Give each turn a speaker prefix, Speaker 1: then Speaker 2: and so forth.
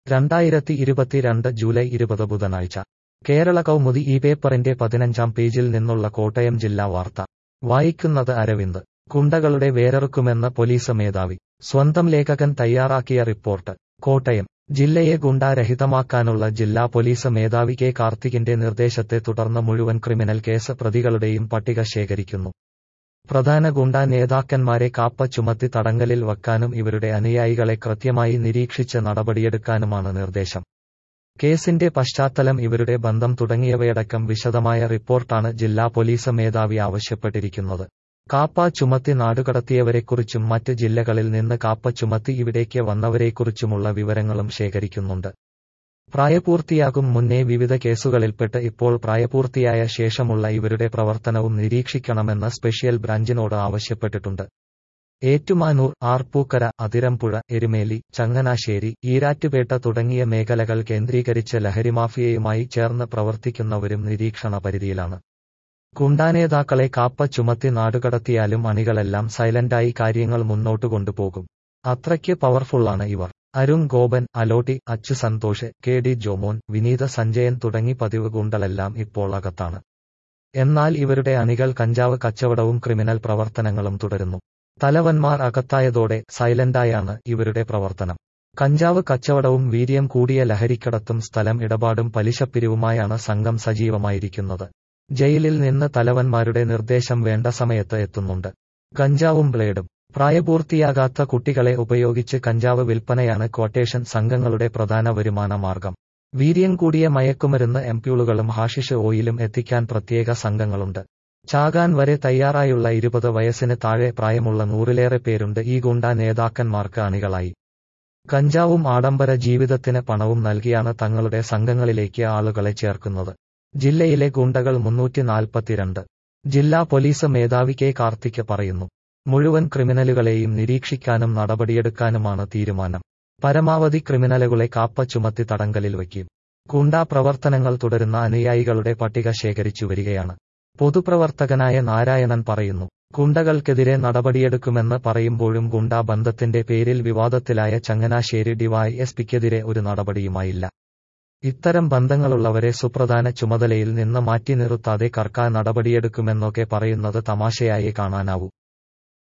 Speaker 1: രണ്ടായിരത്തി ഇരുപത്തിരണ്ട് ജൂലൈ ഇരുപത് ബുധനാഴ്ച കേരള കൗമുദി ഈ പേപ്പറിന്റെ പതിനഞ്ചാം പേജിൽ നിന്നുള്ള കോട്ടയം ജില്ലാ വാർത്ത വായിക്കുന്നത് അരവിന്ദ് ഗുണ്ടകളുടെ വേരറുക്കുമെന്ന് പോലീസ് മേധാവി സ്വന്തം ലേഖകൻ തയ്യാറാക്കിയ റിപ്പോർട്ട് കോട്ടയം ജില്ലയെ ഗുണ്ടാരഹിതമാക്കാനുള്ള ജില്ലാ പോലീസ് മേധാവി കെ കാർത്തികിന്റെ നിർദ്ദേശത്തെ തുടർന്ന് മുഴുവൻ ക്രിമിനൽ കേസ് പ്രതികളുടെയും പട്ടിക ശേഖരിക്കുന്നു പ്രധാന ഗുണ്ടാ നേതാക്കന്മാരെ കാപ്പ ചുമത്തി തടങ്കലിൽ വയ്ക്കാനും ഇവരുടെ അനുയായികളെ കൃത്യമായി നിരീക്ഷിച്ച് നടപടിയെടുക്കാനുമാണ് നിർദ്ദേശം കേസിന്റെ പശ്ചാത്തലം ഇവരുടെ ബന്ധം തുടങ്ങിയവയടക്കം വിശദമായ റിപ്പോർട്ടാണ് ജില്ലാ പോലീസ് മേധാവി ആവശ്യപ്പെട്ടിരിക്കുന്നത് കാപ്പ ചുമത്തി നാടുകടത്തിയവരെക്കുറിച്ചും മറ്റ് ജില്ലകളിൽ നിന്ന് കാപ്പ ചുമത്തി ഇവിടേക്ക് വന്നവരെക്കുറിച്ചുമുള്ള വിവരങ്ങളും ശേഖരിക്കുന്നുണ്ട് പ്രായപൂർത്തിയാകും മുന്നേ വിവിധ കേസുകളിൽപ്പെട്ട് ഇപ്പോൾ പ്രായപൂർത്തിയായ ശേഷമുള്ള ഇവരുടെ പ്രവർത്തനവും നിരീക്ഷിക്കണമെന്ന് സ്പെഷ്യൽ ബ്രാഞ്ചിനോട് ആവശ്യപ്പെട്ടിട്ടുണ്ട് ഏറ്റുമാനൂർ ആർപ്പൂക്കര അതിരമ്പുഴ എരുമേലി ചങ്ങനാശ്ശേരി ഈരാറ്റുപേട്ട തുടങ്ങിയ മേഖലകൾ കേന്ദ്രീകരിച്ച് ലഹരിമാഫിയയുമായി ചേർന്ന് പ്രവർത്തിക്കുന്നവരും നിരീക്ഷണ പരിധിയിലാണ് ഗുണ്ടാനേതാക്കളെ കാപ്പ ചുമത്തി നാടുകടത്തിയാലും അണികളെല്ലാം സൈലന്റായി കാര്യങ്ങൾ മുന്നോട്ട് കൊണ്ടുപോകും അത്രയ്ക്ക് പവർഫുള്ളാണ് ഇവർ അരുൺ ഗോപൻ അലോട്ടി അച്ചു സന്തോഷ് കെ ഡി ജോമോൻ വിനീത സഞ്ജയൻ തുടങ്ങി പതിവ് ഗുണ്ടലെല്ലാം ഇപ്പോൾ അകത്താണ് എന്നാൽ ഇവരുടെ അണികൾ കഞ്ചാവ് കച്ചവടവും ക്രിമിനൽ പ്രവർത്തനങ്ങളും തുടരുന്നു തലവന്മാർ അകത്തായതോടെ സൈലന്റായാണ് ഇവരുടെ പ്രവർത്തനം കഞ്ചാവ് കച്ചവടവും വീര്യം കൂടിയ ലഹരിക്കടത്തും സ്ഥലം ഇടപാടും പലിശപ്പിരിവുമായാണ് സംഘം സജീവമായിരിക്കുന്നത് ജയിലിൽ നിന്ന് തലവന്മാരുടെ നിർദ്ദേശം വേണ്ട സമയത്ത് എത്തുന്നുണ്ട് കഞ്ചാവും ബ്ലേഡും പ്രായപൂർത്തിയാകാത്ത കുട്ടികളെ ഉപയോഗിച്ച് കഞ്ചാവ് വിൽപ്പനയാണ് ക്വട്ടേഷൻ സംഘങ്ങളുടെ പ്രധാന വരുമാന മാർഗം വീര്യം കൂടിയ മയക്കുമരുന്ന് എംപ്യൂളുകളും ഹാഷിഷ് ഓയിലും എത്തിക്കാൻ പ്രത്യേക സംഘങ്ങളുണ്ട് ചാകാൻ വരെ തയ്യാറായുള്ള ഇരുപത് വയസ്സിന് താഴെ പ്രായമുള്ള നൂറിലേറെ പേരുണ്ട് ഈ ഗുണ്ട നേതാക്കന്മാർക്ക് അണികളായി കഞ്ചാവും ആഡംബര ജീവിതത്തിന് പണവും നൽകിയാണ് തങ്ങളുടെ സംഘങ്ങളിലേക്ക് ആളുകളെ ചേർക്കുന്നത് ജില്ലയിലെ ഗുണ്ടകൾ മുന്നൂറ്റി നാൽപ്പത്തിരണ്ട് ജില്ലാ പോലീസ് മേധാവി കെ കാർത്തിക് പറയുന്നു മുഴുവൻ ക്രിമിനലുകളെയും നിരീക്ഷിക്കാനും നടപടിയെടുക്കാനുമാണ് തീരുമാനം പരമാവധി ക്രിമിനലുകളെ കാപ്പ ചുമത്തി തടങ്കലിൽ വയ്ക്കും ഗുണ്ടാ പ്രവർത്തനങ്ങൾ തുടരുന്ന അനുയായികളുടെ പട്ടിക ശേഖരിച്ചു വരികയാണ് പൊതുപ്രവർത്തകനായ നാരായണൻ പറയുന്നു ഗുണ്ടകൾക്കെതിരെ നടപടിയെടുക്കുമെന്ന് പറയുമ്പോഴും ഗുണ്ടാ ബന്ധത്തിന്റെ പേരിൽ വിവാദത്തിലായ ചങ്ങനാശ്ശേരി ഡിവൈഎസ്പിക്കെതിരെ ഒരു നടപടിയുമായില്ല ഇത്തരം ബന്ധങ്ങളുള്ളവരെ സുപ്രധാന ചുമതലയിൽ നിന്ന് മാറ്റി നിർത്താതെ കർക്കാൻ നടപടിയെടുക്കുമെന്നൊക്കെ പറയുന്നത് തമാശയായി കാണാനാവൂ